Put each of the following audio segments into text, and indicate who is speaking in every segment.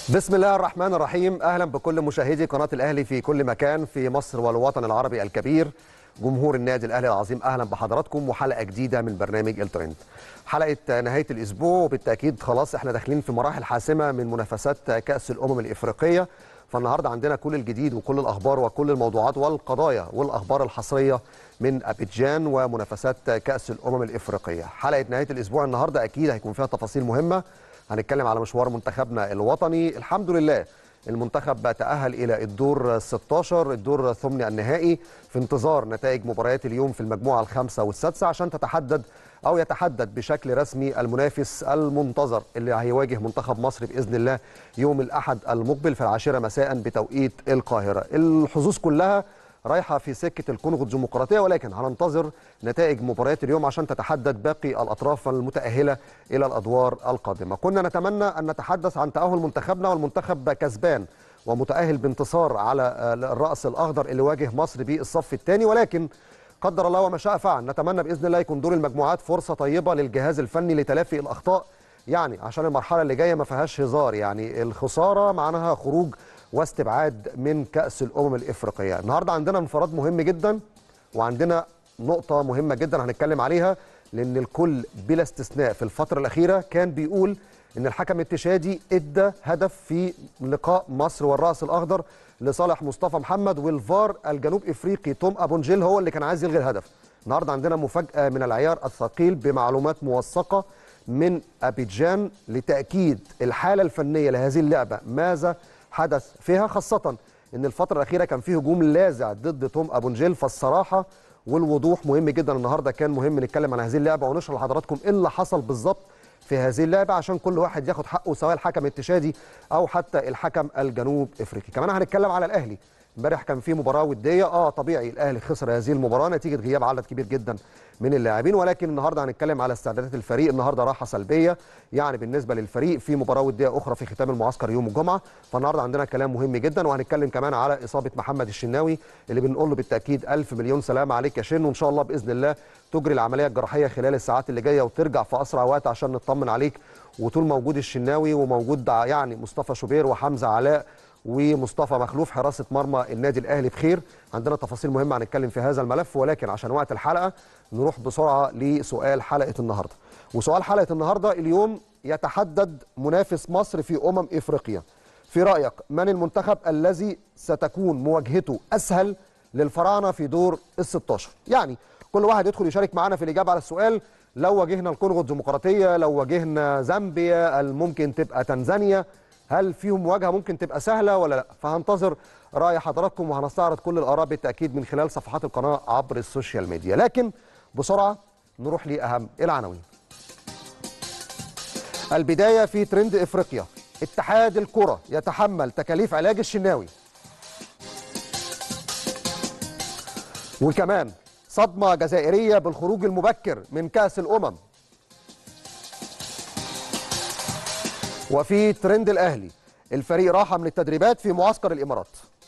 Speaker 1: بسم الله الرحمن الرحيم اهلا بكل مشاهدي قناه الاهلي في كل مكان في مصر والوطن العربي الكبير جمهور النادي الاهلي العظيم اهلا بحضراتكم وحلقه جديده من برنامج الترند حلقه نهايه الاسبوع وبالتاكيد خلاص احنا داخلين في مراحل حاسمه من منافسات كاس الامم الافريقيه فالنهارده عندنا كل الجديد وكل الاخبار وكل الموضوعات والقضايا والاخبار الحصريه من ابيجان ومنافسات كاس الامم الافريقيه حلقه نهايه الاسبوع النهارده اكيد هيكون فيها تفاصيل مهمه هنتكلم على مشوار منتخبنا الوطني الحمد لله المنتخب تأهل إلى الدور 16 الدور الثمني النهائي في انتظار نتائج مباريات اليوم في المجموعة الخامسة والسادسة عشان تتحدد أو يتحدد بشكل رسمي المنافس المنتظر اللي هيواجه منتخب مصر بإذن الله يوم الأحد المقبل في العاشرة مساء بتوقيت القاهرة الحظوظ كلها رايحه في سكه الكونغو الديمقراطيه ولكن هننتظر نتائج مباريات اليوم عشان تتحدد باقي الاطراف المتاهله الى الادوار القادمه. كنا نتمنى ان نتحدث عن تاهل منتخبنا والمنتخب كسبان ومتاهل بانتصار على الراس الاخضر اللي واجه مصر بالصف الثاني ولكن قدر الله وما شاء فعل نتمنى باذن الله يكون دور المجموعات فرصه طيبه للجهاز الفني لتلافي الاخطاء يعني عشان المرحله اللي جايه ما فيهاش هزار يعني الخساره معناها خروج واستبعاد من كأس الأمم الإفريقية النهاردة عندنا انفراد مهم جدا وعندنا نقطة مهمة جدا هنتكلم عليها لأن الكل بلا استثناء في الفترة الأخيرة كان بيقول أن الحكم التشادي ادى هدف في لقاء مصر والرأس الأخضر لصالح مصطفى محمد والفار الجنوب إفريقي توم أبونجيل هو اللي كان عايز يلغي الهدف النهاردة عندنا مفاجأة من العيار الثقيل بمعلومات موثقة من أبيجان لتأكيد الحالة الفنية لهذه اللعبة ماذا حدث فيها خاصة ان الفترة الأخيرة كان فيه هجوم لاذع ضد توم أبونجيل فالصراحة والوضوح مهم جدا النهارده كان مهم نتكلم عن هذه اللعبة ونشرح لحضراتكم ايه اللي حصل بالظبط في هذه اللعبة عشان كل واحد ياخد حقه سواء الحكم التشادي أو حتى الحكم الجنوب إفريقي كمان هنتكلم على الأهلي امبارح كان في مباراه وديه اه طبيعي الاهلي خسر هذه المباراه نتيجه غياب عدد كبير جدا من اللاعبين ولكن النهارده هنتكلم على استعدادات الفريق النهارده راحه سلبيه يعني بالنسبه للفريق في مباراه وديه اخرى في ختام المعسكر يوم الجمعه فالنهارده عندنا كلام مهم جدا وهنتكلم كمان على اصابه محمد الشناوي اللي بنقول له بالتاكيد الف مليون سلام عليك يا شن وان شاء الله باذن الله تجري العمليه الجراحيه خلال الساعات اللي جايه وترجع في اسرع وقت عشان نطمن عليك وطول موجود الشناوي وموجود يعني مصطفى شوبير وحمزه علاء ومصطفى مخلوف حراسه مرمى النادي الاهلي بخير عندنا تفاصيل مهمه هنتكلم في هذا الملف ولكن عشان وقت الحلقه نروح بسرعه لسؤال حلقه النهارده وسؤال حلقه النهارده اليوم يتحدد منافس مصر في امم افريقيا في رايك من المنتخب الذي ستكون مواجهته اسهل للفراعنه في دور ال16 يعني كل واحد يدخل يشارك معنا في الاجابه على السؤال لو واجهنا الكونغو الديمقراطيه لو واجهنا زامبيا ممكن تبقى تنزانيا هل فيهم مواجهه ممكن تبقى سهله ولا لا فهنتظر راي حضراتكم وهنستعرض كل الاراء بالتاكيد من خلال صفحات القناه عبر السوشيال ميديا لكن بسرعه نروح لاهم العناوين البدايه في ترند افريقيا اتحاد الكره يتحمل تكاليف علاج الشناوي وكمان صدمه جزائريه بالخروج المبكر من كاس الامم وفي ترند الاهلي الفريق راحه من التدريبات في معسكر الامارات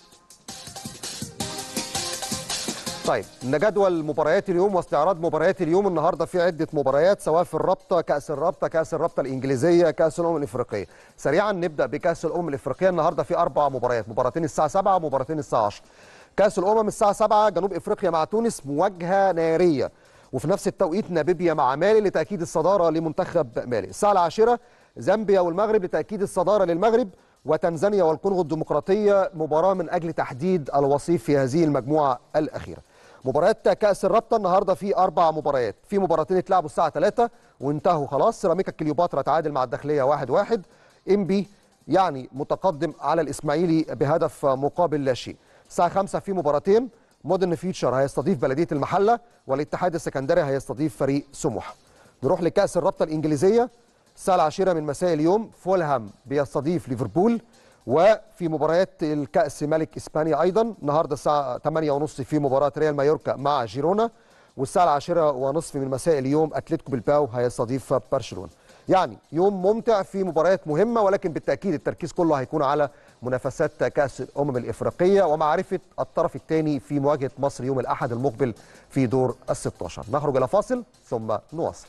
Speaker 1: طيب جدول مباريات اليوم واستعراض مباريات اليوم النهارده في عده مباريات سواء في الرابطه كاس الرابطه كاس الرابطه الانجليزيه كاس الامم الافريقيه سريعا نبدا بكاس الامم الافريقيه النهارده في اربع مباريات مباراتين الساعه 7 ومباراتين الساعه 10 كاس الامم الساعه 7 جنوب افريقيا مع تونس مواجهه ناريه وفي نفس التوقيت ناميبيا مع مالي لتاكيد الصداره لمنتخب مالي الساعه العاشره زامبيا والمغرب لتأكيد الصدارة للمغرب وتنزانيا والكونغو الديمقراطية مباراة من أجل تحديد الوصيف في هذه المجموعة الأخيرة مباريات كأس الرابطة النهاردة في أربع مباريات في مباراتين اتلعبوا الساعة 3 وانتهوا خلاص سيراميكا كليوباترا تعادل مع الداخلية 1-1 واحد واحد. إنبي يعني متقدم على الإسماعيلي بهدف مقابل لا شيء الساعة 5 في مباراتين مودرن فيتشر هيستضيف بلدية المحلة والاتحاد السكندري هيستضيف فريق سموحة نروح لكأس الرابطة الإنجليزية الساعة العاشرة من مساء اليوم فولهام بيستضيف ليفربول وفي مباريات الكأس ملك إسبانيا أيضا النهاردة الساعة 8:30 في مباراة ريال مايوركا مع جيرونا والساعة العاشرة ونصف من مساء اليوم أتلتيكو بالباو هيستضيف برشلونة يعني يوم ممتع في مباريات مهمة ولكن بالتأكيد التركيز كله هيكون على منافسات كأس الأمم الإفريقية ومعرفة الطرف الثاني في مواجهة مصر يوم الأحد المقبل في دور ال 16 نخرج إلى فاصل ثم نواصل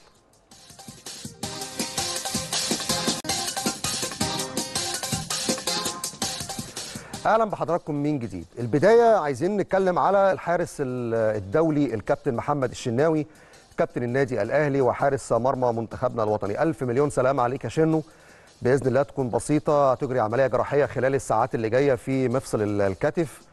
Speaker 1: اهلا بحضراتكم من جديد البدايه عايزين نتكلم على الحارس الدولي الكابتن محمد الشناوي كابتن النادي الاهلي وحارس مرمى منتخبنا الوطني الف مليون سلام عليك يا شنو باذن الله تكون بسيطه تجري عمليه جراحيه خلال الساعات اللي جايه في مفصل الكتف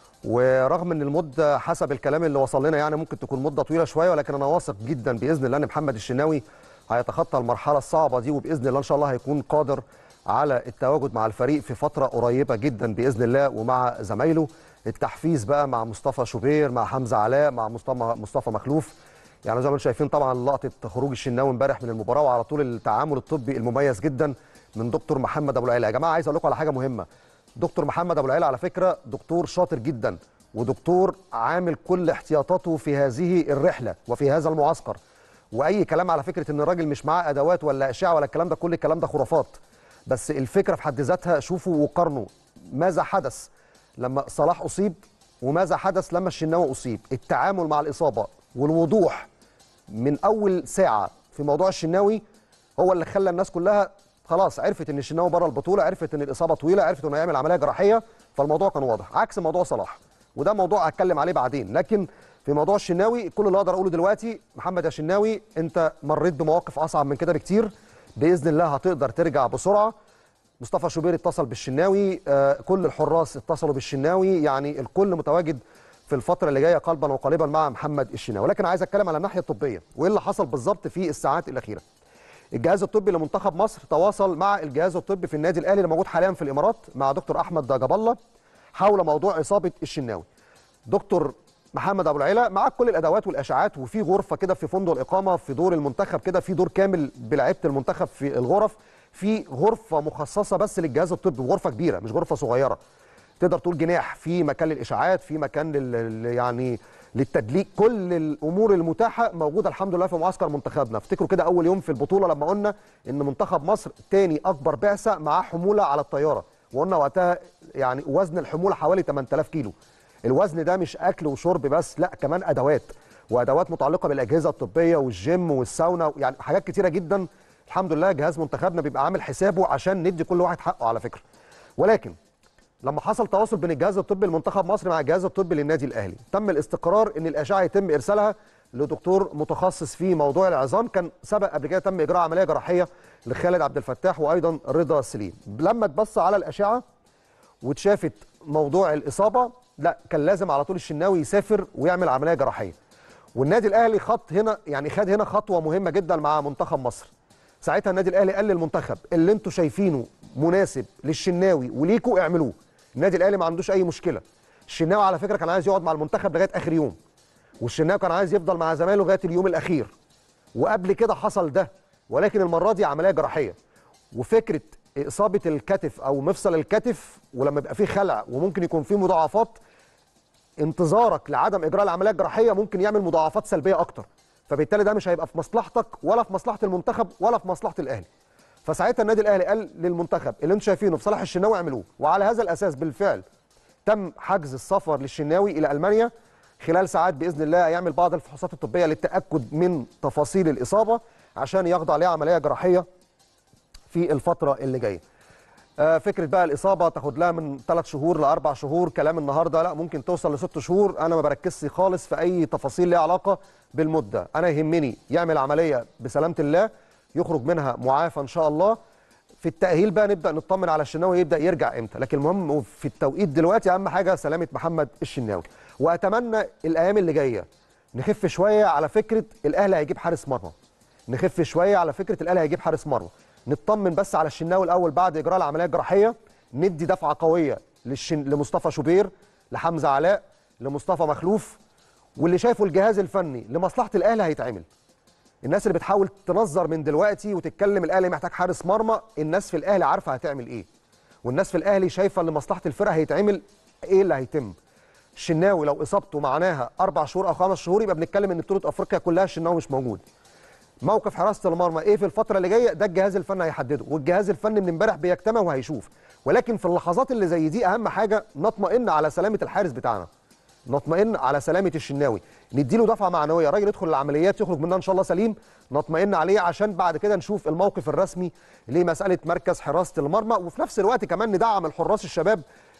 Speaker 1: ورغم ان المده حسب الكلام اللي وصل لنا يعني ممكن تكون مده طويله شويه ولكن انا واثق جدا باذن الله ان محمد الشناوي هيتخطى المرحله الصعبه دي وباذن الله ان شاء الله هيكون قادر على التواجد مع الفريق في فتره قريبه جدا باذن الله ومع زمايله التحفيز بقى مع مصطفى شوبير مع حمزه علاء مع مصطفى مصطفى مخلوف يعني زي ما انتم شايفين طبعا لقطه خروج الشناوي امبارح من المباراه وعلى طول التعامل الطبي المميز جدا من دكتور محمد ابو العيله يا جماعه عايز اقول لكم على حاجه مهمه دكتور محمد ابو العيله على فكره دكتور شاطر جدا ودكتور عامل كل احتياطاته في هذه الرحله وفي هذا المعسكر واي كلام على فكره ان الراجل مش معاه ادوات ولا اشعه ولا الكلام ده كل الكلام ده خرافات بس الفكره في حد ذاتها شوفوا وقارنوا ماذا حدث لما صلاح اصيب وماذا حدث لما الشناوي اصيب التعامل مع الاصابه والوضوح من اول ساعه في موضوع الشناوي هو اللي خلى الناس كلها خلاص عرفت ان الشناوي بره البطوله عرفت ان الاصابه طويله عرفت انه هيعمل عمليه جراحيه فالموضوع كان واضح عكس موضوع صلاح وده موضوع هتكلم عليه بعدين لكن في موضوع الشناوي كل اللي اقدر اقوله دلوقتي محمد يا شناوي انت مريت بمواقف اصعب من كده بكتير باذن الله هتقدر ترجع بسرعه مصطفى شوبير اتصل بالشناوي آه كل الحراس اتصلوا بالشناوي يعني الكل متواجد في الفتره اللي جايه قلبا وقالبا مع محمد الشناوي ولكن عايز اتكلم على الناحيه الطبيه وايه اللي حصل بالظبط في الساعات الاخيره الجهاز الطبي لمنتخب مصر تواصل مع الجهاز الطبي في النادي الاهلي اللي موجود حاليا في الامارات مع دكتور احمد جاب الله حول موضوع اصابه الشناوي دكتور محمد ابو العيله معاك كل الادوات والاشعاعات وفي غرفه كده في فندق الاقامه في دور المنتخب كده في دور كامل بلعيبه المنتخب في الغرف في غرفه مخصصه بس للجهاز الطبي غرفه كبيره مش غرفه صغيره تقدر تقول جناح في مكان للاشاعات في مكان لل يعني للتدليك كل الامور المتاحه موجوده الحمد لله في معسكر منتخبنا افتكروا كده اول يوم في البطوله لما قلنا ان منتخب مصر تاني اكبر بعثه معاه حموله على الطياره وقلنا وقتها يعني وزن الحموله حوالي 8000 كيلو الوزن ده مش اكل وشرب بس لا كمان ادوات وادوات متعلقه بالاجهزه الطبيه والجيم والساونا يعني حاجات كتيره جدا الحمد لله جهاز منتخبنا بيبقى عامل حسابه عشان ندي كل واحد حقه على فكره ولكن لما حصل تواصل بين الجهاز الطبي لمنتخب مصر مع الجهاز الطبي للنادي الاهلي تم الاستقرار ان الاشعه يتم ارسالها لدكتور متخصص في موضوع العظام كان سبق قبل كده تم اجراء عمليه جراحيه لخالد عبد الفتاح وايضا رضا سليم لما تبص على الاشعه واتشافت موضوع الاصابه لا كان لازم على طول الشناوي يسافر ويعمل عمليه جراحيه والنادي الاهلي خط هنا يعني خد هنا خطوه مهمه جدا مع منتخب مصر ساعتها النادي الاهلي قال للمنتخب اللي انتوا شايفينه مناسب للشناوي وليكوا اعملوه النادي الاهلي ما عندوش اي مشكله الشناوي على فكره كان عايز يقعد مع المنتخب لغايه اخر يوم والشناوي كان عايز يفضل مع زمايله لغايه اليوم الاخير وقبل كده حصل ده ولكن المره دي عمليه جراحيه وفكره اصابه الكتف او مفصل الكتف ولما يبقى فيه خلع وممكن يكون فيه مضاعفات انتظارك لعدم اجراء العمليه الجراحيه ممكن يعمل مضاعفات سلبيه اكتر فبالتالي ده مش هيبقى في مصلحتك ولا في مصلحه المنتخب ولا في مصلحه الاهلي فساعتها النادي الاهلي قال للمنتخب اللي انتم شايفينه في صالح الشناوي اعملوه وعلى هذا الاساس بالفعل تم حجز السفر للشناوي الى المانيا خلال ساعات باذن الله يعمل بعض الفحوصات الطبيه للتاكد من تفاصيل الاصابه عشان يخضع لها عمليه جراحيه في الفتره اللي جايه فكره بقى الاصابه تاخد لها من ثلاث شهور لاربع شهور كلام النهارده لا ممكن توصل لست شهور انا ما بركزش خالص في اي تفاصيل ليها علاقه بالمده انا يهمني يعمل عمليه بسلامه الله يخرج منها معافى ان شاء الله في التاهيل بقى نبدا نطمن على الشناوي يبدا يرجع امتى لكن المهم في التوقيت دلوقتي اهم حاجه سلامه محمد الشناوي واتمنى الايام اللي جايه نخف شويه على فكره الاهلي هيجيب حارس مرمى نخف شويه على فكره الاهلي هيجيب حارس مرمى نطمن بس على الشناوي الاول بعد اجراء العمليه الجراحيه ندي دفعه قويه للشن... لمصطفى شوبير لحمزه علاء لمصطفى مخلوف واللي شايفه الجهاز الفني لمصلحه الاهلي هيتعمل الناس اللي بتحاول تنظر من دلوقتي وتتكلم الاهلي محتاج حارس مرمى الناس في الاهلي عارفه هتعمل ايه والناس في الاهلي شايفه ان مصلحه الفرقه هيتعمل ايه اللي هيتم الشناوي لو اصابته معناها اربع شهور او خمس شهور يبقى بنتكلم ان بطوله افريقيا كلها الشناوي مش موجود موقف حراسه المرمى ايه في الفتره اللي جايه ده الجهاز الفني هيحدده والجهاز الفني من امبارح بيجتمع وهيشوف ولكن في اللحظات اللي زي دي اهم حاجه نطمئن على سلامه الحارس بتاعنا نطمئن على سلامه الشناوي نديله دفعه معنويه راجل يدخل العمليات يخرج منها ان شاء الله سليم نطمئن عليه عشان بعد كده نشوف الموقف الرسمي لمساله مركز حراسه المرمى وفي نفس الوقت كمان ندعم الحراس الشباب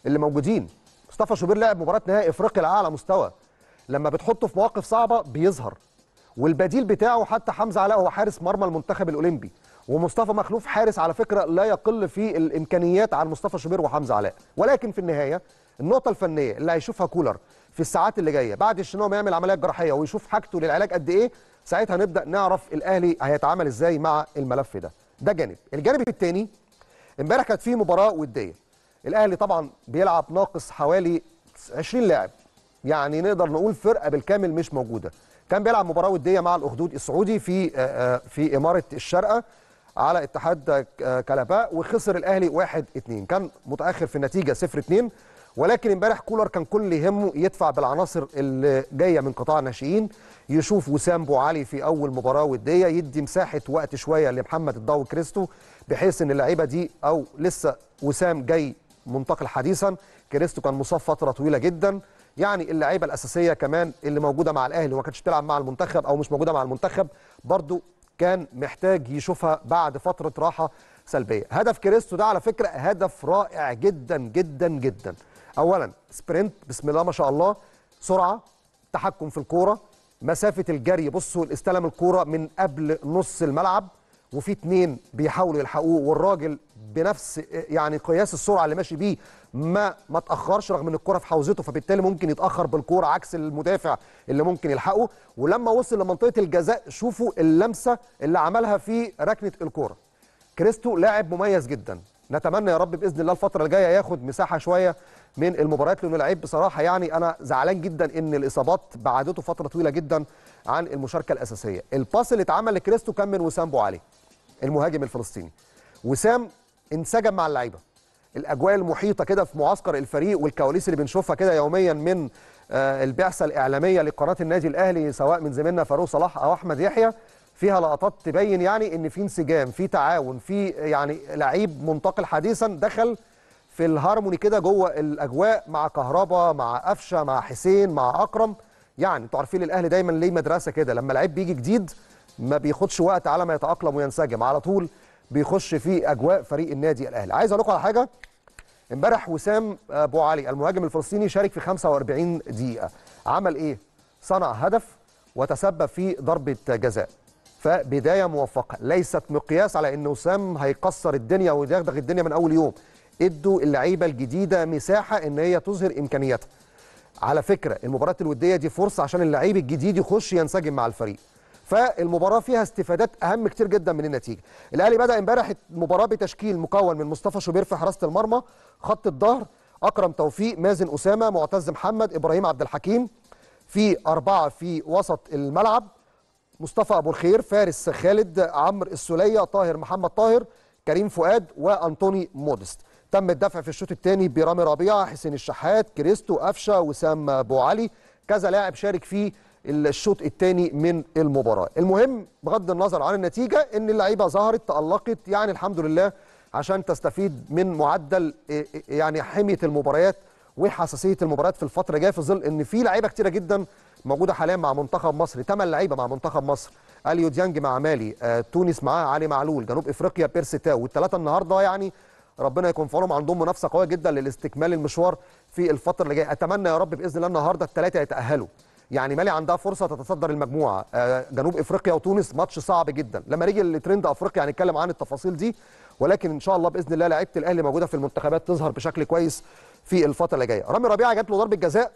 Speaker 1: اللي موجودين مصطفى شوبير لعب مباراه نهائي افريقيا على اعلى مستوى لما بتحطه في مواقف صعبه بيظهر والبديل بتاعه حتى حمزه علاء هو حارس مرمى المنتخب الاولمبي ومصطفى مخلوف حارس على فكره لا يقل في الامكانيات عن مصطفى شوبير وحمزه علاء ولكن في النهايه النقطه الفنيه اللي هيشوفها كولر في الساعات اللي جايه بعد الشناوي ما يعمل عمليه جراحيه ويشوف حاجته للعلاج قد ايه ساعتها نبدا نعرف الاهلي هيتعامل ازاي مع الملف ده ده جانب الجانب الثاني امبارح كانت في مباراه وديه الاهلي طبعا بيلعب ناقص حوالي 20 لاعب يعني نقدر نقول فرقه بالكامل مش موجوده كان بيلعب مباراه وديه مع الاخدود السعودي في في اماره الشارقه على اتحاد كلاباء وخسر الاهلي 1 2 كان متاخر في النتيجه 0 2 ولكن امبارح كولر كان كل اللي يهمه يدفع بالعناصر اللي جايه من قطاع الناشئين يشوف وسام بو علي في اول مباراه وديه يدي مساحه وقت شويه لمحمد الضو كريستو بحيث ان اللعيبه دي او لسه وسام جاي منتقل حديثا كريستو كان مصاب فتره طويله جدا يعني اللعيبه الاساسيه كمان اللي موجوده مع الاهلي وما كانتش تلعب مع المنتخب او مش موجوده مع المنتخب برضو كان محتاج يشوفها بعد فتره راحه سلبيه هدف كريستو ده على فكره هدف رائع جدا جدا جدا اولا سبرنت بسم الله ما شاء الله سرعه تحكم في الكوره مسافه الجري بصوا استلم الكوره من قبل نص الملعب وفي اتنين بيحاولوا يلحقوه والراجل بنفس يعني قياس السرعه اللي ماشي بيه ما ما تاخرش رغم ان الكره في حوزته فبالتالي ممكن يتاخر بالكوره عكس المدافع اللي ممكن يلحقه ولما وصل لمنطقه الجزاء شوفوا اللمسه اللي عملها في ركنه الكوره كريستو لاعب مميز جدا نتمنى يا رب باذن الله الفتره الجايه ياخد مساحه شويه من المباريات لانه لعيب بصراحه يعني انا زعلان جدا ان الاصابات بعدته فتره طويله جدا عن المشاركه الاساسيه الباس اللي اتعمل لكريستو كان من وسام بو علي المهاجم الفلسطيني وسام انسجم مع اللعيبه الاجواء المحيطه كده في معسكر الفريق والكواليس اللي بنشوفها كده يوميا من آه البعثه الاعلاميه لقناه النادي الاهلي سواء من زميلنا فاروق صلاح او احمد يحيى فيها لقطات تبين يعني ان في انسجام في تعاون في يعني لعيب منتقل حديثا دخل في الهارموني كده جوه الاجواء مع كهربا مع قفشه مع حسين مع اكرم يعني انتوا عارفين الاهلي دايما ليه مدرسه كده لما لعيب بيجي جديد ما بياخدش وقت على ما يتاقلم وينسجم على طول بيخش في اجواء فريق النادي الاهلي عايز اقول لكم على حاجه امبارح وسام ابو علي المهاجم الفلسطيني شارك في 45 دقيقه عمل ايه صنع هدف وتسبب في ضربه جزاء فبدايه موفقه ليست مقياس على ان وسام هيكسر الدنيا ويدغدغ الدنيا من اول يوم ادوا اللعيبه الجديده مساحه ان هي تظهر امكانياتها على فكره المباراه الوديه دي فرصه عشان اللعيب الجديد يخش ينسجم مع الفريق فالمباراه فيها استفادات اهم كتير جدا من النتيجه الاهلي بدا امبارح المباراه بتشكيل مكون من مصطفى شوبير في حراسه المرمى خط الظهر اكرم توفيق مازن اسامه معتز محمد ابراهيم عبد الحكيم في اربعه في وسط الملعب مصطفى ابو الخير فارس خالد عمرو السوليه طاهر محمد طاهر كريم فؤاد وانطوني مودست تم الدفع في الشوط الثاني برامي ربيعه حسين الشحات كريستو قفشه وسام ابو علي كذا لاعب شارك في الشوط الثاني من المباراه المهم بغض النظر عن النتيجه ان اللعيبه ظهرت تالقت يعني الحمد لله عشان تستفيد من معدل يعني حميه المباريات وحساسيه المباريات في الفتره الجايه في ظل ان في لعيبه كتيره جدا موجوده حاليا مع منتخب مصر ثمان لعيبه مع منتخب مصر اليو ديانج مع مالي آه تونس معاه علي معلول جنوب افريقيا بيرسي تاو والثلاثه النهارده يعني ربنا يكون في عونهم عندهم منافسه قويه جدا للاستكمال المشوار في الفتره اللي جايه اتمنى يا رب باذن الله النهارده الثلاثه يتاهلوا يعني مالي عندها فرصه تتصدر المجموعه آه جنوب افريقيا وتونس ماتش صعب جدا لما نيجي لترند افريقيا هنتكلم عن التفاصيل دي ولكن ان شاء الله باذن الله لعيبه الاهلي موجوده في المنتخبات تظهر بشكل كويس في الفتره اللي جايه رامي ربيعه جات له ضربه جزاء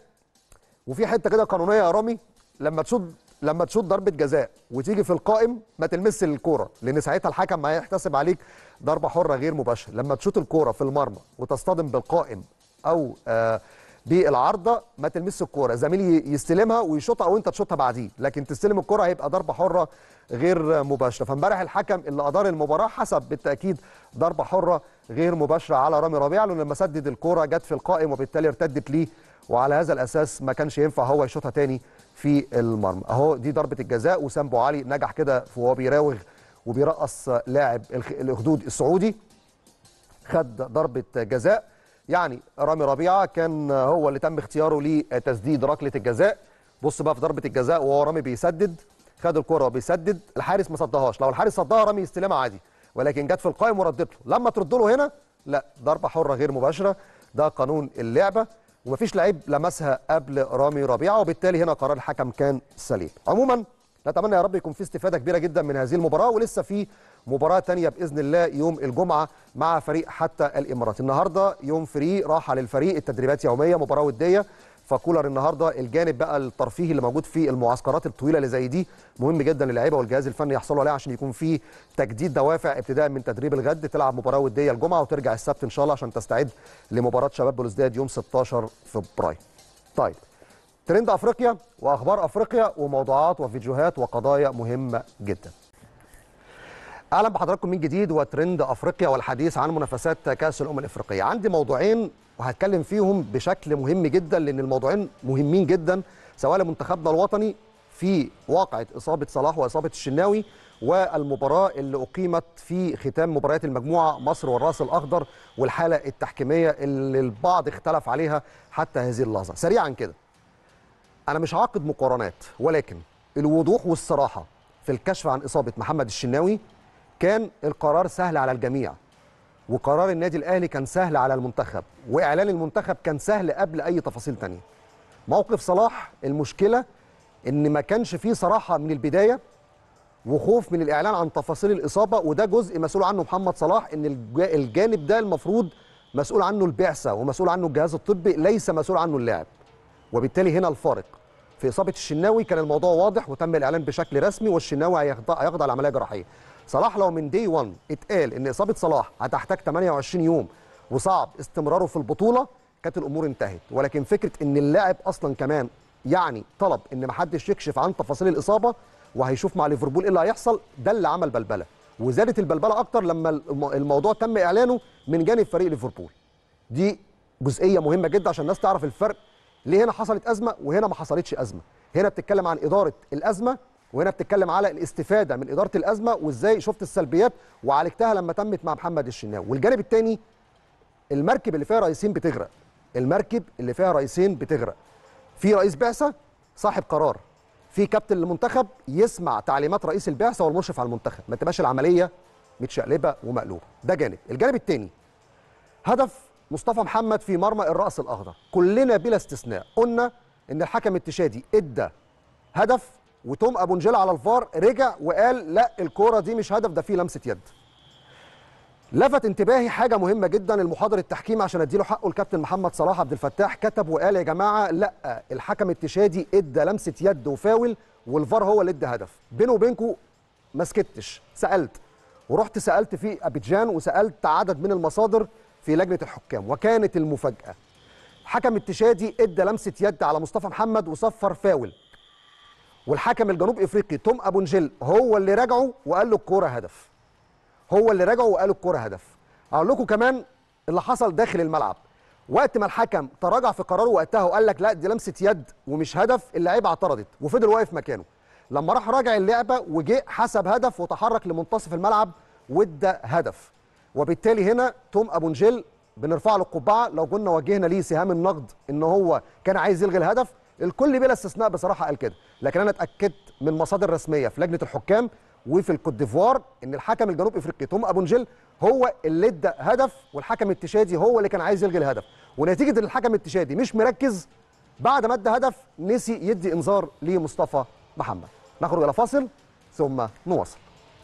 Speaker 1: وفي حته كده قانونيه يا رامي لما تشوط لما تشوط ضربه جزاء وتيجي في القائم ما تلمس الكوره لان ساعتها الحكم ما هيحتسب عليك ضربه حره غير مباشره لما تشوط الكوره في المرمى وتصطدم بالقائم او آه بالعارضه ما تلمس الكوره زميلي يستلمها ويشوطها او انت تشوطها بعديه لكن تستلم الكوره هيبقى ضربه حره غير مباشره فامبارح الحكم اللي ادار المباراه حسب بالتاكيد ضربه حره غير مباشره على رامي ربيعه لانه لما سدد الكوره جت في القائم وبالتالي ارتدت ليه وعلى هذا الاساس ما كانش ينفع هو يشوطها تاني في المرمى اهو دي ضربه الجزاء وسام بو علي نجح كده وهو بيراوغ وبيرقص لاعب الاخدود السعودي خد ضربه جزاء يعني رامي ربيعه كان هو اللي تم اختياره لتسديد ركله الجزاء بص بقى في ضربه الجزاء وهو رامي بيسدد خد الكره وبيسدد الحارس ما صدهاش لو الحارس صدها رامي يستلمها عادي ولكن جت في القائم وردت له لما ترد له هنا لا ضربه حره غير مباشره ده قانون اللعبه ومفيش لعيب لمسها قبل رامي ربيعه وبالتالي هنا قرار الحكم كان سليم عموما نتمنى يا رب يكون في استفاده كبيره جدا من هذه المباراه ولسه في مباراه تانية باذن الله يوم الجمعه مع فريق حتى الامارات النهارده يوم فري راحه للفريق التدريبات يوميه مباراه وديه فكولر النهارده الجانب بقى الترفيهي اللي موجود في المعسكرات الطويله اللي زي دي مهم جدا للعيبه والجهاز الفني يحصلوا عليه عشان يكون في تجديد دوافع ابتداء من تدريب الغد تلعب مباراه وديه الجمعه وترجع السبت ان شاء الله عشان تستعد لمباراه شباب بلوزداد يوم 16 فبراير. طيب ترند افريقيا واخبار افريقيا وموضوعات وفيديوهات وقضايا مهمه جدا. اهلا بحضراتكم من جديد وترند افريقيا والحديث عن منافسات كاس الامم الافريقيه عندي موضوعين وهتكلم فيهم بشكل مهم جدا لان الموضوعين مهمين جدا سواء لمنتخبنا الوطني في واقعه اصابه صلاح واصابه الشناوي والمباراه اللي اقيمت في ختام مباريات المجموعه مصر والراس الاخضر والحاله التحكيميه اللي البعض اختلف عليها حتى هذه اللحظه سريعا كده انا مش عاقد مقارنات ولكن الوضوح والصراحه في الكشف عن اصابه محمد الشناوي كان القرار سهل على الجميع وقرار النادي الاهلي كان سهل على المنتخب واعلان المنتخب كان سهل قبل اي تفاصيل تانية موقف صلاح المشكله ان ما كانش فيه صراحه من البدايه وخوف من الاعلان عن تفاصيل الاصابه وده جزء مسؤول عنه محمد صلاح ان الجانب ده المفروض مسؤول عنه البعثه ومسؤول عنه الجهاز الطبي ليس مسؤول عنه اللاعب وبالتالي هنا الفارق في اصابه الشناوي كان الموضوع واضح وتم الاعلان بشكل رسمي والشناوي هيخضع هيخضع لعمليه جراحيه صلاح لو من دي 1 اتقال ان اصابه صلاح هتحتاج 28 يوم وصعب استمراره في البطوله كانت الامور انتهت ولكن فكره ان اللاعب اصلا كمان يعني طلب ان ما حدش يكشف عن تفاصيل الاصابه وهيشوف مع ليفربول ايه اللي هيحصل ده اللي عمل بلبله وزادت البلبله اكتر لما الموضوع تم اعلانه من جانب فريق ليفربول دي جزئيه مهمه جدا عشان الناس تعرف الفرق ليه هنا حصلت ازمه وهنا ما حصلتش ازمه هنا بتتكلم عن اداره الازمه وهنا بتتكلم على الاستفاده من اداره الازمه وازاي شفت السلبيات وعالجتها لما تمت مع محمد الشناوي والجانب الثاني المركب اللي فيها رئيسين بتغرق المركب اللي فيها رئيسين بتغرق في رئيس بعثه صاحب قرار في كابتن المنتخب يسمع تعليمات رئيس البعثه والمشرف على المنتخب ما تبقاش العمليه متشقلبه ومقلوبه ده جانب الجانب الثاني هدف مصطفى محمد في مرمى الراس الاخضر كلنا بلا استثناء قلنا ان الحكم التشادي ادى هدف وتوم ابو نجيل على الفار رجع وقال لا الكوره دي مش هدف ده فيه لمسه يد لفت انتباهي حاجه مهمه جدا المحاضر التحكيم عشان اديله حقه الكابتن محمد صلاح عبد الفتاح كتب وقال يا جماعه لا الحكم التشادي ادى لمسه يد وفاول والفار هو اللي ادى هدف بينه وبينكم ما سكتش سالت ورحت سالت في ابيجان وسالت عدد من المصادر في لجنه الحكام وكانت المفاجاه حكم التشادي ادى لمسه يد على مصطفى محمد وصفر فاول والحكم الجنوب افريقي توم ابو نجيل هو اللي راجعه وقال له الكوره هدف هو اللي راجعه وقال الكوره هدف اقول لكم كمان اللي حصل داخل الملعب وقت ما الحكم تراجع في قراره وقتها وقال لك لا دي لمسه يد ومش هدف اللعيبه اعترضت وفضل واقف مكانه لما راح راجع اللعبه وجه حسب هدف وتحرك لمنتصف الملعب وادى هدف وبالتالي هنا توم ابو نجيل بنرفع له القبعه لو كنا وجهنا ليه سهام النقد ان هو كان عايز يلغي الهدف الكل بلا استثناء بصراحه قال كده لكن انا اتاكدت من مصادر رسميه في لجنه الحكام وفي الكوت ديفوار ان الحكم الجنوب افريقي توم ابو نجيل هو اللي ادى هدف والحكم التشادي هو اللي كان عايز يلغي الهدف ونتيجه ان الحكم التشادي مش مركز بعد ما ادى هدف نسي يدي انذار لمصطفى محمد نخرج الى فاصل ثم نواصل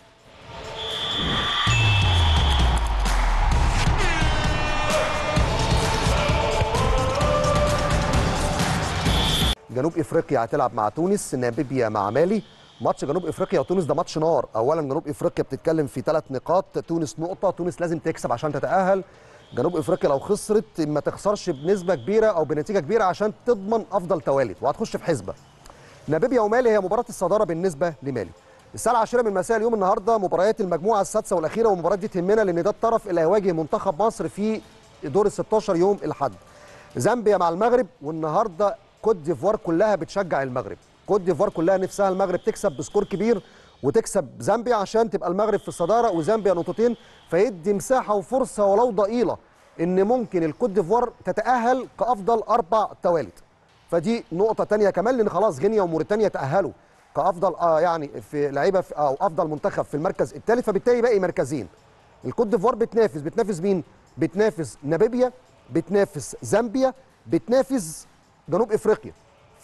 Speaker 1: جنوب افريقيا هتلعب مع تونس ناميبيا مع مالي ماتش جنوب افريقيا وتونس ده ماتش نار اولا جنوب افريقيا بتتكلم في ثلاث نقاط تونس نقطه تونس لازم تكسب عشان تتاهل جنوب افريقيا لو خسرت ما تخسرش بنسبه كبيره او بنتيجه كبيره عشان تضمن افضل توالد وهتخش في حسبه ناميبيا ومالي هي مباراه الصداره بالنسبه لمالي الساعه 10 من مساء اليوم النهارده مباريات المجموعه السادسه والاخيره والمباراه دي تهمنا لان ده الطرف اللي هيواجه منتخب مصر في دور ال 16 يوم الاحد زامبيا مع المغرب والنهارده كوت ديفوار كلها بتشجع المغرب كوت ديفوار كلها نفسها المغرب تكسب بسكور كبير وتكسب زامبيا عشان تبقى المغرب في الصداره وزامبيا نقطتين فيدي مساحه وفرصه ولو ضئيله ان ممكن الكوت ديفوار تتاهل كافضل اربع توالد فدي نقطه تانية كمان لان خلاص غينيا وموريتانيا تاهلوا كافضل آه يعني في لعيبه في او افضل منتخب في المركز الثالث فبالتالي باقي مركزين الكوت ديفوار بتنافس بتنافس مين بتنافس ناميبيا بتنافس زامبيا بتنافس جنوب افريقيا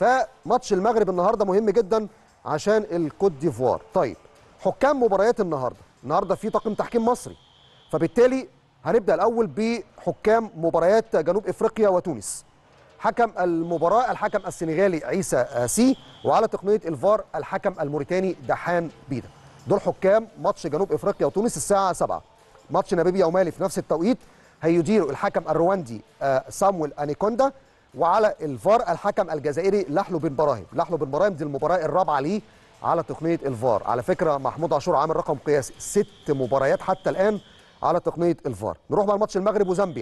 Speaker 1: فماتش المغرب النهارده مهم جدا عشان الكوت ديفوار طيب حكام مباريات النهارده النهارده في طاقم تحكيم مصري فبالتالي هنبدا الاول بحكام مباريات جنوب افريقيا وتونس حكم المباراه الحكم السنغالي عيسى سي وعلى تقنيه الفار الحكم الموريتاني دحان بيدا دول حكام ماتش جنوب افريقيا وتونس الساعه 7 ماتش ناميبيا ومالي في نفس التوقيت هيديره الحكم الرواندي سامويل انيكوندا وعلى الفار الحكم الجزائري لحلو بن براهيم لحلو بن براهيم دي المباراه الرابعه ليه على تقنيه الفار على فكره محمود عاشور عامل رقم قياسي ست مباريات حتى الان على تقنيه الفار نروح بقى لماتش المغرب وزامبيا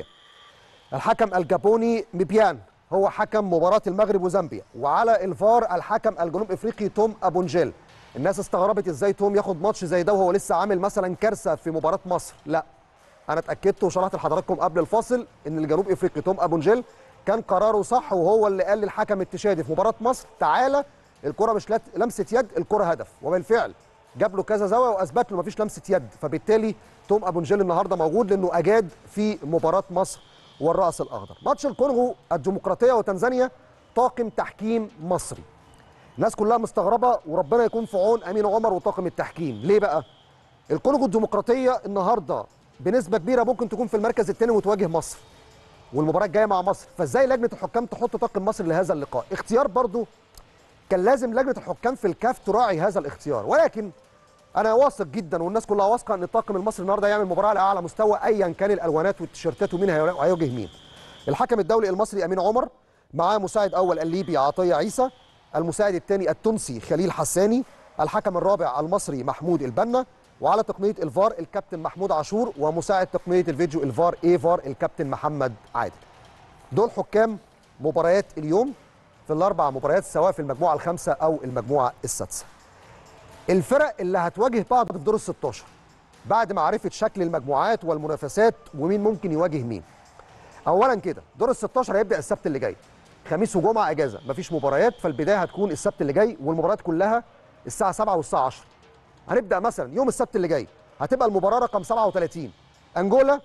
Speaker 1: الحكم الجابوني ميبيان هو حكم مباراه المغرب وزامبيا وعلى الفار الحكم الجنوب افريقي توم ابونجيل الناس استغربت ازاي توم ياخد ماتش زي ده وهو لسه عامل مثلا كارثه في مباراه مصر لا انا اتاكدت وشرحت لحضراتكم قبل الفاصل ان الجنوب افريقي توم ابونجيل كان قراره صح وهو اللي قال للحكم التشادي في مباراه مصر تعالى الكره مش لمسه يد الكره هدف وبالفعل جاب له كذا زاويه واثبت له مفيش لمسه يد فبالتالي توم ابونجيل النهارده موجود لانه اجاد في مباراه مصر والراس الاخضر ماتش الكونغو الديمقراطيه وتنزانيا طاقم تحكيم مصري الناس كلها مستغربه وربنا يكون في عون امين عمر وطاقم التحكيم ليه بقى الكونغو الديمقراطيه النهارده بنسبه كبيره ممكن تكون في المركز الثاني وتواجه مصر والمباراه الجايه مع مصر فازاي لجنه الحكام تحط طاقم مصر لهذا اللقاء اختيار برضو كان لازم لجنه الحكام في الكاف تراعي هذا الاختيار ولكن انا واثق جدا والناس كلها واثقه ان الطاقم المصري النهارده يعمل مباراه على اعلى مستوى ايا كان الالوانات والتيشيرتات ومين هيواجه مين الحكم الدولي المصري امين عمر معاه مساعد اول الليبي عطيه عيسى المساعد الثاني التونسي خليل حساني الحكم الرابع المصري محمود البنا وعلى تقنيه الفار الكابتن محمود عاشور ومساعد تقنيه الفيديو الفار اي فار الكابتن محمد عادل دول حكام مباريات اليوم في الاربع مباريات سواء في المجموعه الخامسه او المجموعه السادسه الفرق اللي هتواجه بعض في دور ال 16 بعد معرفه شكل المجموعات والمنافسات ومين ممكن يواجه مين اولا كده دور ال 16 هيبدا السبت اللي جاي خميس وجمعه اجازه مفيش مباريات فالبدايه هتكون السبت اللي جاي والمباريات كلها الساعه 7 والساعه 10 هنبدا مثلا يوم السبت اللي جاي هتبقى المباراه رقم 37 انجولا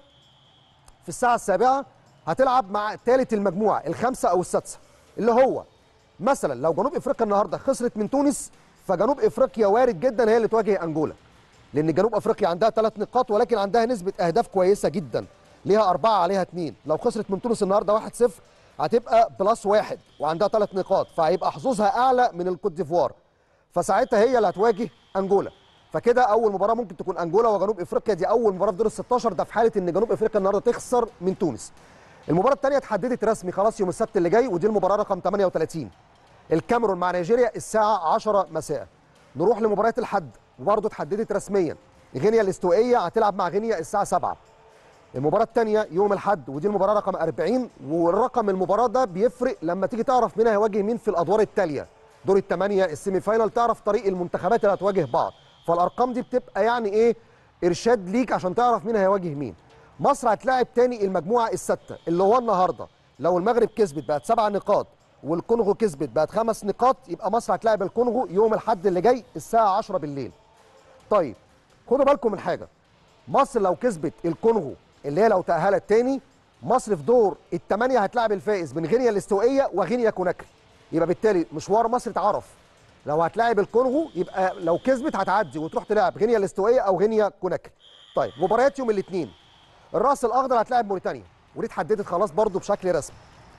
Speaker 1: في الساعه السابعه هتلعب مع ثالث المجموعه الخامسه او السادسه اللي هو مثلا لو جنوب افريقيا النهارده خسرت من تونس فجنوب افريقيا وارد جدا هي اللي تواجه انجولا لان جنوب افريقيا عندها ثلاث نقاط ولكن عندها نسبه اهداف كويسه جدا ليها اربعه عليها اثنين لو خسرت من تونس النهارده 1-0 هتبقى بلس واحد وعندها ثلاث نقاط فهيبقى حظوظها اعلى من الكوت ديفوار فساعتها هي اللي هتواجه انجولا فكده اول مباراه ممكن تكون انجولا وجنوب افريقيا دي اول مباراه في دور ال 16 ده في حاله ان جنوب افريقيا النهارده تخسر من تونس المباراه الثانيه اتحددت رسمي خلاص يوم السبت اللي جاي ودي المباراه رقم 38 الكاميرون مع نيجيريا الساعه 10 مساء نروح لمباراه الحد وبرضه اتحددت رسميا غينيا الاستوائيه هتلعب مع غينيا الساعه 7 المباراه الثانيه يوم الاحد ودي المباراه رقم 40 والرقم المباراه ده بيفرق لما تيجي تعرف مين هيواجه مين في الادوار التاليه دور الثمانيه السيمي فاينال تعرف طريق المنتخبات اللي هتواجه بعض فالارقام دي بتبقى يعني ايه ارشاد ليك عشان تعرف مين هيواجه مين مصر هتلاعب تاني المجموعه السادسه اللي هو النهارده لو المغرب كسبت بقت سبع نقاط والكونغو كسبت بقت خمس نقاط يبقى مصر هتلاعب الكونغو يوم الاحد اللي جاي الساعه 10 بالليل طيب خدوا بالكم من حاجه مصر لو كسبت الكونغو اللي هي لو تاهلت تاني مصر في دور الثمانيه هتلاعب الفائز من غينيا الاستوائيه وغينيا كوناكري يبقى بالتالي مشوار مصر اتعرف لو هتلاعب الكونغو يبقى لو كسبت هتعدي وتروح تلاعب غينيا الاستوائيه او غينيا كوناكري طيب مباريات يوم الاثنين الراس الاخضر هتلاعب موريتانيا ودي اتحددت خلاص برضو بشكل رسمي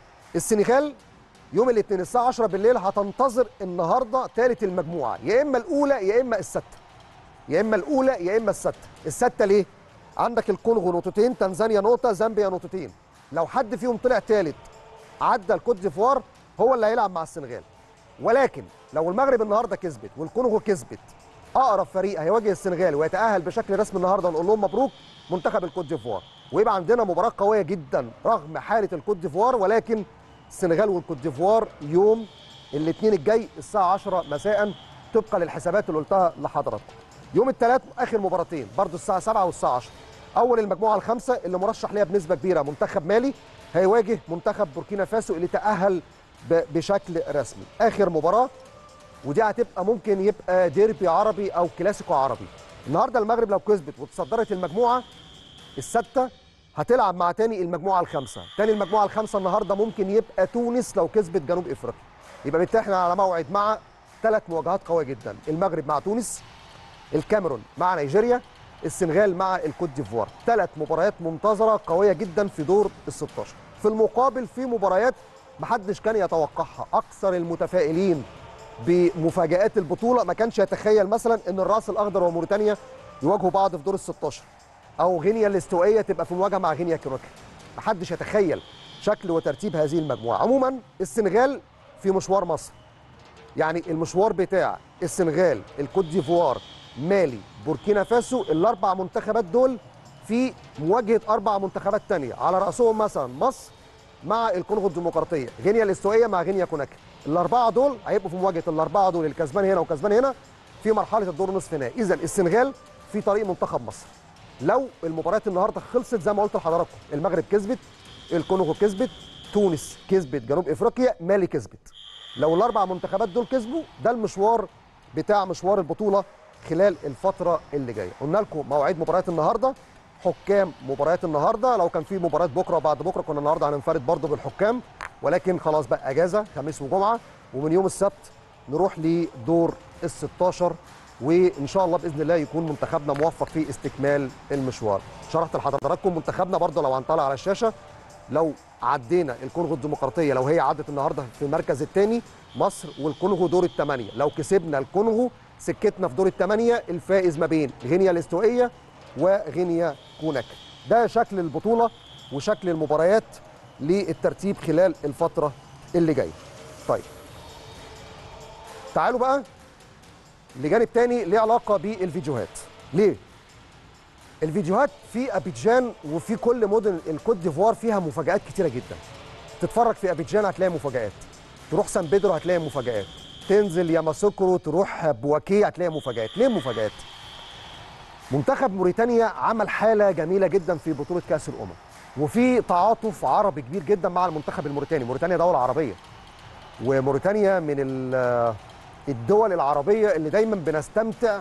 Speaker 1: السنغال يوم الاثنين الساعه 10 بالليل هتنتظر النهارده ثالث المجموعه يا اما الاولى يا اما السادسه يا اما الاولى يا اما السادسه السادسه ليه عندك الكونغو نقطتين تنزانيا نقطه زامبيا نقطتين لو حد فيهم طلع ثالث عدى الكوت ديفوار هو اللي هيلعب مع السنغال ولكن لو المغرب النهارده كسبت والكونغو كسبت اقرب فريق هيواجه السنغال ويتاهل بشكل رسمي النهارده نقول لهم مبروك منتخب الكوت ديفوار ويبقى عندنا مباراه قويه جدا رغم حاله الكوت ديفوار ولكن السنغال والكوت ديفوار يوم الاثنين الجاي الساعه 10 مساء طبقا للحسابات اللي قلتها لحضراتكم يوم الثلاث اخر مباراتين برضو الساعه 7 والساعه 10 اول المجموعه الخامسه اللي مرشح ليها بنسبه كبيره منتخب مالي هيواجه منتخب بوركينا فاسو اللي تاهل بشكل رسمي اخر مباراه ودي هتبقى ممكن يبقى ديربي عربي او كلاسيكو عربي النهارده المغرب لو كسبت وتصدرت المجموعه السادسه هتلعب مع تاني المجموعه الخامسه تاني المجموعه الخامسه النهارده ممكن يبقى تونس لو كسبت جنوب افريقيا يبقى بالتالي احنا على موعد مع ثلاث مواجهات قويه جدا المغرب مع تونس الكاميرون مع نيجيريا السنغال مع الكوت ديفوار ثلاث مباريات منتظره قويه جدا في دور ال 16 في المقابل في مباريات محدش كان يتوقعها اكثر المتفائلين بمفاجات البطوله ما كانش يتخيل مثلا ان الراس الاخضر وموريتانيا يواجهوا بعض في دور ال 16 او غينيا الاستوائيه تبقى في مواجهه مع غينيا كوناكري محدش يتخيل شكل وترتيب هذه المجموعه عموما السنغال في مشوار مصر يعني المشوار بتاع السنغال الكوت ديفوار مالي بوركينا فاسو الاربع منتخبات دول في مواجهه اربع منتخبات تانية على راسهم مثلا مصر مع الكونغو الديمقراطيه غينيا الاستوائيه مع غينيا كوناكري الاربعه دول هيبقوا في مواجهه الاربعه دول الكسبان هنا وكسبان هنا في مرحله الدور نصف نهائي اذا السنغال في طريق منتخب مصر لو المباريات النهارده خلصت زي ما قلت لحضراتكم المغرب كسبت الكونغو كسبت تونس كسبت جنوب افريقيا مالي كسبت لو الاربع منتخبات دول كسبوا ده المشوار بتاع مشوار البطوله خلال الفتره اللي جايه قلنا لكم مواعيد مباريات النهارده حكام مباريات النهارده لو كان في مباريات بكره وبعد بكره كنا النهارده هننفرد برضه بالحكام ولكن خلاص بقى اجازه خميس وجمعه ومن يوم السبت نروح لدور ال 16 وان شاء الله باذن الله يكون منتخبنا موفق في استكمال المشوار شرحت لحضراتكم منتخبنا برضه لو هنطلع على الشاشه لو عدينا الكونغو الديمقراطيه لو هي عدت النهارده في المركز الثاني مصر والكونغو دور الثمانيه لو كسبنا الكونغو سكتنا في دور الثمانيه الفائز ما بين غينيا الاستوائيه وغينيا كوناكري ده شكل البطوله وشكل المباريات للترتيب خلال الفتره اللي جايه طيب تعالوا بقى لجانب تاني ليه علاقه بالفيديوهات ليه الفيديوهات في ابيجان وفي كل مدن الكوت ديفوار فيها مفاجات كتيره جدا تتفرج في ابيجان هتلاقي مفاجات تروح سان بيدرو هتلاقي مفاجات تنزل ياماسوكرو تروح بواكي هتلاقي مفاجات ليه مفاجات منتخب موريتانيا عمل حاله جميله جدا في بطوله كاس الامم وفي تعاطف عربي كبير جدا مع المنتخب الموريتاني موريتانيا دوله عربيه وموريتانيا من الدول العربيه اللي دايما بنستمتع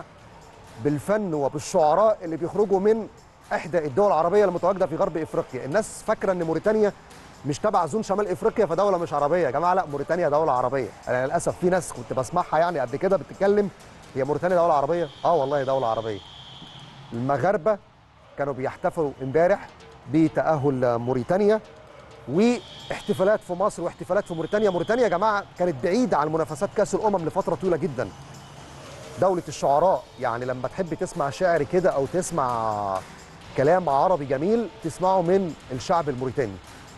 Speaker 1: بالفن وبالشعراء اللي بيخرجوا من احدى الدول العربيه المتواجده في غرب افريقيا الناس فاكره ان موريتانيا مش تبع زون شمال افريقيا فدوله مش عربيه يا جماعه لا موريتانيا دوله عربيه انا للاسف في ناس كنت بسمعها يعني قبل كده بتتكلم هي موريتانيا دوله عربيه اه والله دوله عربيه المغاربه كانوا بيحتفلوا امبارح بتاهل موريتانيا واحتفالات في مصر واحتفالات في موريتانيا موريتانيا يا جماعه كانت بعيده عن منافسات كاس الامم لفتره طويله جدا دولة الشعراء يعني لما تحب تسمع شعر كده أو تسمع كلام عربي جميل تسمعه من الشعب الموريتاني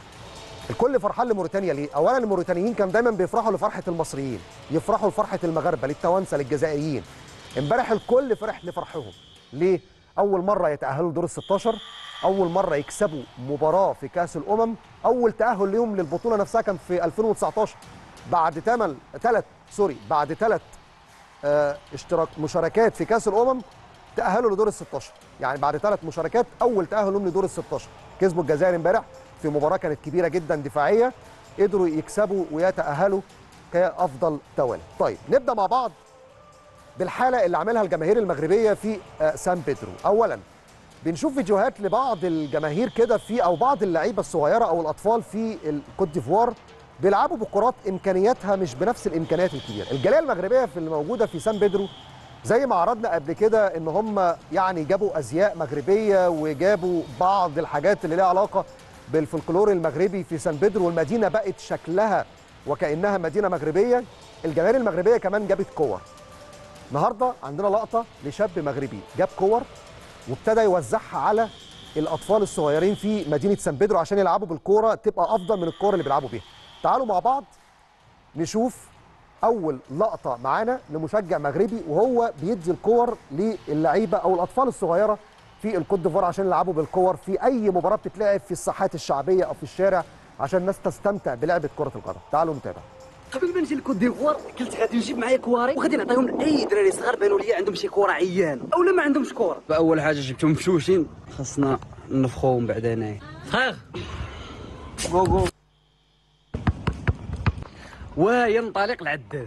Speaker 1: الكل فرحان لموريتانيا ليه؟ أولا الموريتانيين كانوا دايما بيفرحوا لفرحة المصريين يفرحوا لفرحة المغاربة للتوانسة للجزائريين امبارح الكل فرح لفرحهم ليه؟ أول مرة يتأهلوا دور ال 16 أول مرة يكسبوا مباراة في كأس الأمم أول تأهل ليهم للبطولة نفسها كان في 2019 بعد ثمان ثلاث سوري بعد ثلاث اشتراك مشاركات في كاس الامم تاهلوا لدور ال 16 يعني بعد ثلاث مشاركات اول تاهل لهم لدور ال 16 كسبوا الجزائر امبارح في مباراه كانت كبيره جدا دفاعيه قدروا يكسبوا ويتاهلوا كافضل توالي طيب نبدا مع بعض بالحاله اللي عملها الجماهير المغربيه في سان بيدرو اولا بنشوف فيديوهات لبعض الجماهير كده في او بعض اللعيبه الصغيره او الاطفال في الكوت ديفوار بيلعبوا بكرات امكانياتها مش بنفس الامكانيات الكبيره الجاليه المغربيه في الموجوده في سان بيدرو زي ما عرضنا قبل كده ان هم يعني جابوا ازياء مغربيه وجابوا بعض الحاجات اللي ليها علاقه بالفلكلور المغربي في سان بيدرو والمدينه بقت شكلها وكانها مدينه مغربيه الجماهير المغربيه كمان جابت كور النهارده عندنا لقطه لشاب مغربي جاب كور وابتدى يوزعها على الاطفال الصغيرين في مدينه سان بيدرو عشان يلعبوا بالكوره تبقى افضل من الكوره اللي بيلعبوا بيها تعالوا مع بعض نشوف اول لقطه معانا لمشجع مغربي وهو بيدي الكور للعيبه او الاطفال الصغيره في الكوت ديفوار عشان يلعبوا بالكور في اي مباراه بتتلعب في الساحات الشعبيه او في الشارع عشان الناس تستمتع بلعبه كره القدم تعالوا نتابع
Speaker 2: قبل ما نجي لكوت ديفوار قلت غادي نجيب معايا كواري وغادي نعطيهم لاي دراري صغار بانوا لي عندهم شي كوره عيان اولا ما عندهمش كوره
Speaker 3: فاول حاجه جبتهم مشوشين خاصنا نفخوهم بعد هنايا
Speaker 2: فخير جو جو وينطلق العداد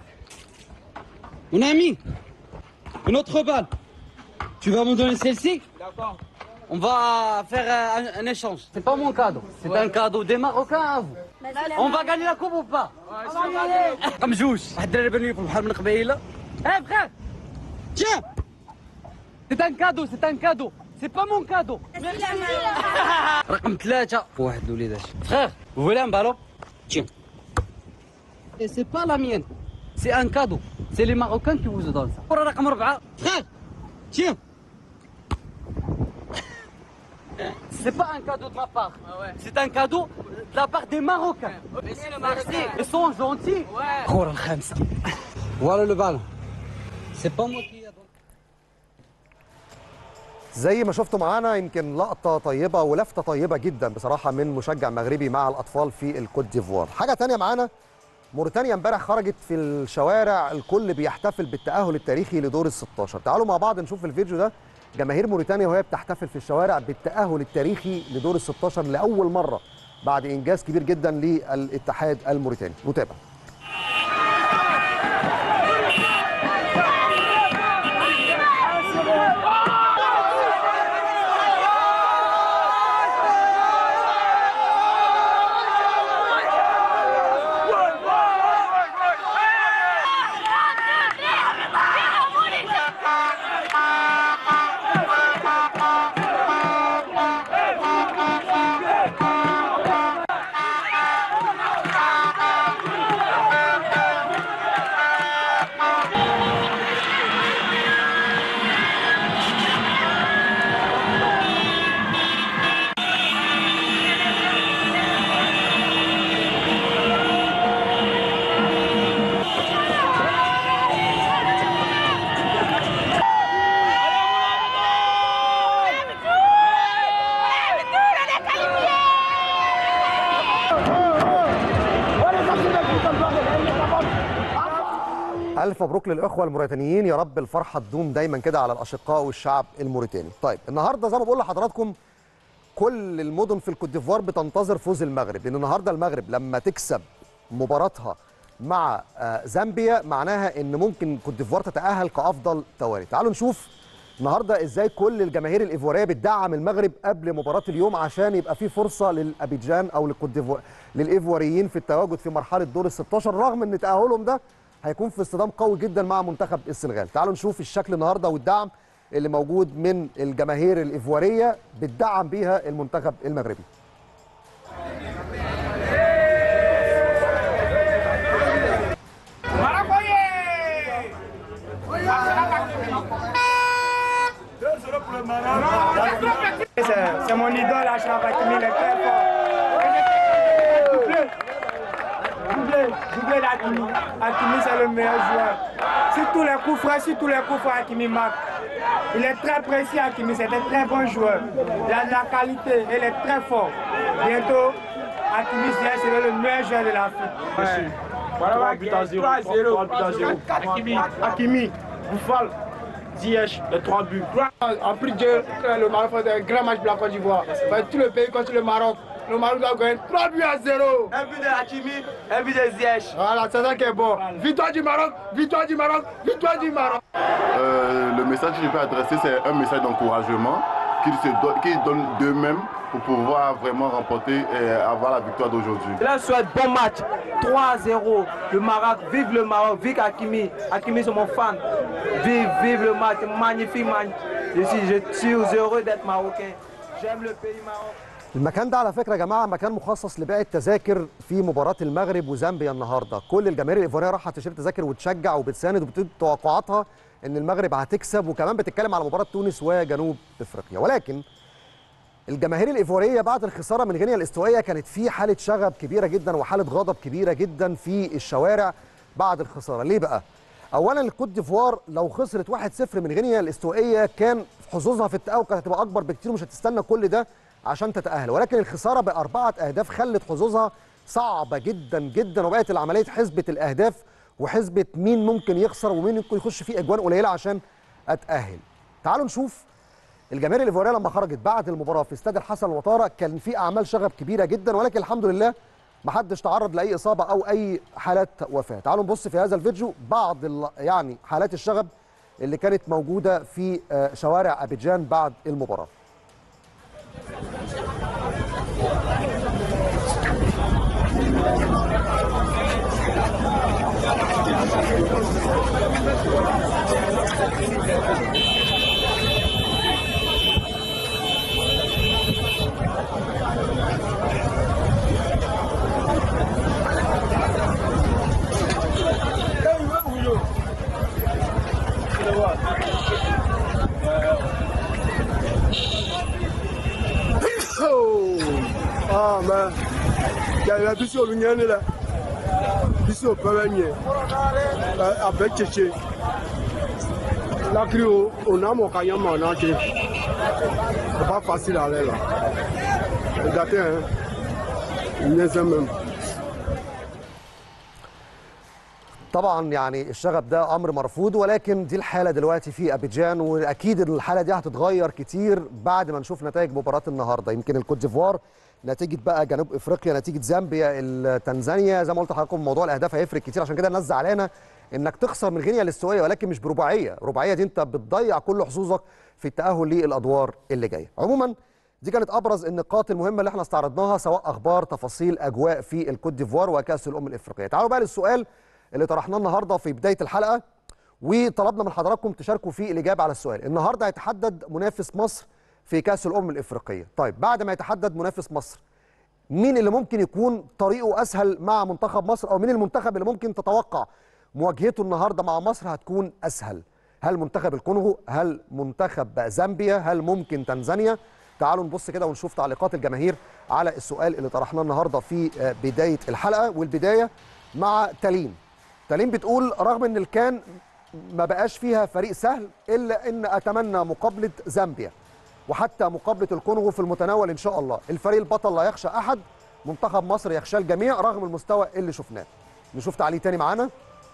Speaker 3: Mon ami, une autre balle. Tu vas me donner celle-ci On va faire euh, un, un échange. C'est pas mon cadeau. C'est un cadeau des Marocains à vous. On va gagner la coupe ou pas رقم جوج واحد الدراري بانوا لكم بحال من قبيله Eh frère Tiens C'est un cadeau, c'est un cadeau. C'est pas mon cadeau. رقم ثلاثة واحد الوليدات Frère, vous voulez un ballon Tiens. Et c'est pas la mienne. C'est un cadeau. C'est les Marocains qui vous donnent ça. كرة رقم أربعة Frère Tiens C'est pas un cadeau de ma part. C'est un cadeau de la part des Marocains. Ils sont gentils. كرة الخامسة Voilà le ballon. C'est pas moi qui ai donné.
Speaker 1: زي ما شفتوا معانا يمكن لقطه طيبه ولفته طيبه جدا بصراحه من مشجع مغربي مع الاطفال في الكوت ديفوار حاجه تانية معانا موريتانيا امبارح خرجت في الشوارع الكل بيحتفل بالتاهل التاريخي لدور ال 16 تعالوا مع بعض نشوف الفيديو ده جماهير موريتانيا وهي بتحتفل في الشوارع بالتاهل التاريخي لدور ال 16 لاول مره بعد انجاز كبير جدا للاتحاد الموريتاني نتابع ألف مبروك للإخوة الموريتانيين يا رب الفرحة تدوم دايما كده على الأشقاء والشعب الموريتاني طيب النهاردة زي ما بقول لحضراتكم كل المدن في الكوت ديفوار بتنتظر فوز المغرب لأن النهاردة المغرب لما تكسب مباراتها مع آه، زامبيا معناها ان ممكن كوت ديفوار تتأهل كأفضل توالي تعالوا نشوف النهارده ازاي كل الجماهير الايفواريه بتدعم المغرب قبل مباراه اليوم عشان يبقى في فرصه للابيجان او للكوت ديفوار للايفواريين في التواجد في مرحله دور ال 16 رغم ان تاهلهم ده هيكون في اصطدام قوي جدا مع منتخب السنغال تعالوا نشوف الشكل النهارده والدعم اللي موجود من الجماهير الايفواريه بتدعم بيها المنتخب المغربي
Speaker 4: C'est c'est mon idole, Achraf Hakimi, il est très fort. Doublé, doublé, doublé d'Hakimi. Hakimi, c'est le meilleur joueur. Sur tous les coups francs, sur tous les coups francs, Hakimi marque. Il est très précis, Hakimi, c'est un très bon joueur. Il a de la qualité, il est très fort. Bientôt, Hakimi Ziyech sera le meilleur joueur de l'Afrique. Ouais. Voilà, but à 0. 3 buts à 0. Hakimi, Hakimi, Bouffal, Ziyech, les 3 buts. En plus de le Maroc fait un grand match pour la Côte d'Ivoire. Enfin, tout le pays contre le Maroc. Le Maroc doit gagner 3 buts à 0. Un but de Hakimi, un but de Ziyech. Voilà, c'est ça qui est bon. Victoire du Maroc, victoire du Maroc, victoire du Maroc.
Speaker 5: Euh, le message que je peux adresser, c'est un message d'encouragement qu'ils se don- qu'ils donnent d'eux-mêmes pour pouvoir vraiment remporter et avoir la victoire d'aujourd'hui.
Speaker 6: Je leur souhaite bon match. 3-0. Le Maroc, vive le Maroc, vive Hakimi. Hakimi, c'est mon fan. Vive, vive le match. Magnifique match. Je suis, je suis heureux d'être marocain. J'aime le pays Maroc.
Speaker 1: المكان ده على فكره يا جماعه مكان مخصص لبيع التذاكر في مباراه المغرب وزامبيا النهارده كل الجماهير الايفواريه رايحه تشتري تذاكر وتشجع وبتساند وبتدي توقعاتها ان المغرب هتكسب وكمان بتتكلم على مباراه تونس وجنوب افريقيا ولكن الجماهير الايفواريه بعد الخساره من غينيا الاستوائيه كانت في حاله شغب كبيره جدا وحاله غضب كبيره جدا في الشوارع بعد الخساره ليه بقى اولا الكوت ديفوار لو خسرت 1-0 من غينيا الاستوائيه كان حظوظها في التاهل كانت هتبقى اكبر بكتير ومش هتستنى كل ده عشان تتاهل ولكن الخساره باربعه اهداف خلت حظوظها صعبه جدا جدا وبقت العمليه حسبه الاهداف وحسبه مين ممكن يخسر ومين ممكن يخش فيه اجوان قليله عشان اتاهل تعالوا نشوف الجماهير الايفواريه لما خرجت بعد المباراه في استاد الحسن الوطاره كان في اعمال شغب كبيره جدا ولكن الحمد لله ما حدش تعرض لاي اصابه او اي حالات وفاه تعالوا نبص في هذا الفيديو بعض ال- يعني حالات الشغب اللي كانت موجوده في آه، شوارع ابيجان بعد المباراه
Speaker 7: Ah, mais il y a la biso lunyane là. Biso pevenye. Avec Tchétché. La crio, on a mon caillon, on a C'est pas facile à aller là. Regardez, hein. Il est même.
Speaker 1: طبعا يعني الشغب ده امر مرفوض ولكن دي الحاله دلوقتي في ابيجان واكيد الحاله دي هتتغير كتير بعد ما نشوف نتائج مباراه النهارده يمكن الكوت ديفوار نتيجه بقى جنوب افريقيا نتيجه زامبيا تنزانيا زي ما قلت لحضراتكم موضوع الاهداف هيفرق كتير عشان كده الناس زعلانه انك تخسر من غينيا الاستوائيه ولكن مش برباعيه رباعيه دي انت بتضيع كل حظوظك في التاهل للادوار اللي جايه عموما دي كانت ابرز النقاط المهمه اللي احنا استعرضناها سواء اخبار تفاصيل اجواء في الكوت ديفوار وكاس الامم الافريقيه تعالوا بقى للسؤال اللي طرحناه النهارده في بدايه الحلقه وطلبنا من حضراتكم تشاركوا في الاجابه على السؤال النهارده هيتحدد منافس مصر في كاس الامم الافريقيه طيب بعد ما يتحدد منافس مصر مين اللي ممكن يكون طريقه اسهل مع منتخب مصر او مين المنتخب اللي ممكن تتوقع مواجهته النهارده مع مصر هتكون اسهل هل منتخب الكونغو هل منتخب زامبيا هل ممكن تنزانيا تعالوا نبص كده ونشوف تعليقات الجماهير على السؤال اللي طرحناه النهارده في بدايه الحلقه والبدايه مع تالين تالين بتقول رغم ان الكان ما بقاش فيها فريق سهل الا ان اتمنى مقابله زامبيا وحتى مقابله الكونغو في المتناول ان شاء الله الفريق البطل لا يخشى احد منتخب مصر يخشى الجميع رغم المستوى اللي شفناه نشوف تعليق تاني معانا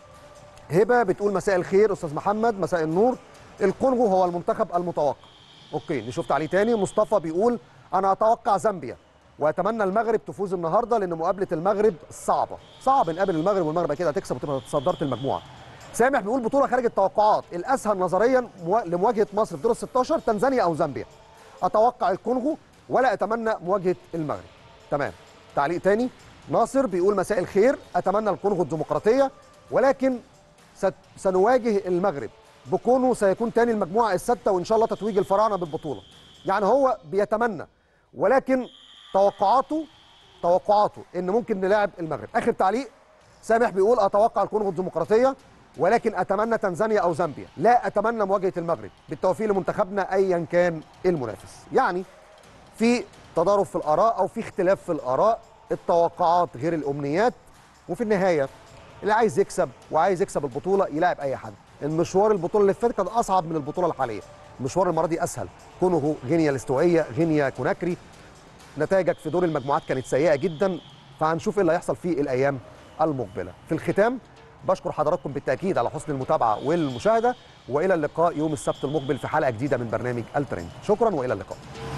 Speaker 1: هبه بتقول مساء الخير استاذ محمد مساء النور الكونغو هو المنتخب المتوقع اوكي نشوف تعليق تاني مصطفى بيقول انا اتوقع زامبيا واتمنى المغرب تفوز النهارده لان مقابله المغرب صعبه صعب نقابل المغرب والمغرب كده هتكسب وتبقى تصدرت المجموعه سامح بيقول بطوله خارج التوقعات الاسهل نظريا مو... لمواجهه مصر في دور ال 16 تنزانيا او زامبيا اتوقع الكونغو ولا اتمنى مواجهه المغرب تمام تعليق تاني ناصر بيقول مساء الخير اتمنى الكونغو الديمقراطيه ولكن ست... سنواجه المغرب بكونه سيكون تاني المجموعه السادسه وان شاء الله تتويج الفراعنه بالبطوله يعني هو بيتمنى ولكن توقعاته توقعاته ان ممكن نلاعب المغرب اخر تعليق سامح بيقول اتوقع الكونغو الديمقراطيه ولكن اتمنى تنزانيا او زامبيا لا اتمنى مواجهه المغرب بالتوفيق لمنتخبنا ايا كان المنافس يعني في تضارب في الاراء او في اختلاف في الاراء التوقعات غير الامنيات وفي النهايه اللي عايز يكسب وعايز يكسب البطوله يلاعب اي حد المشوار البطوله اللي فاتت كان اصعب من البطوله الحاليه مشوار المره دي اسهل كونغو غينيا الاستوائيه غينيا كوناكري نتائجك في دور المجموعات كانت سيئه جدا فهنشوف ايه اللي هيحصل في الايام المقبله في الختام بشكر حضراتكم بالتاكيد على حسن المتابعه والمشاهده والى اللقاء يوم السبت المقبل في حلقه جديده من برنامج الترند شكرا والى اللقاء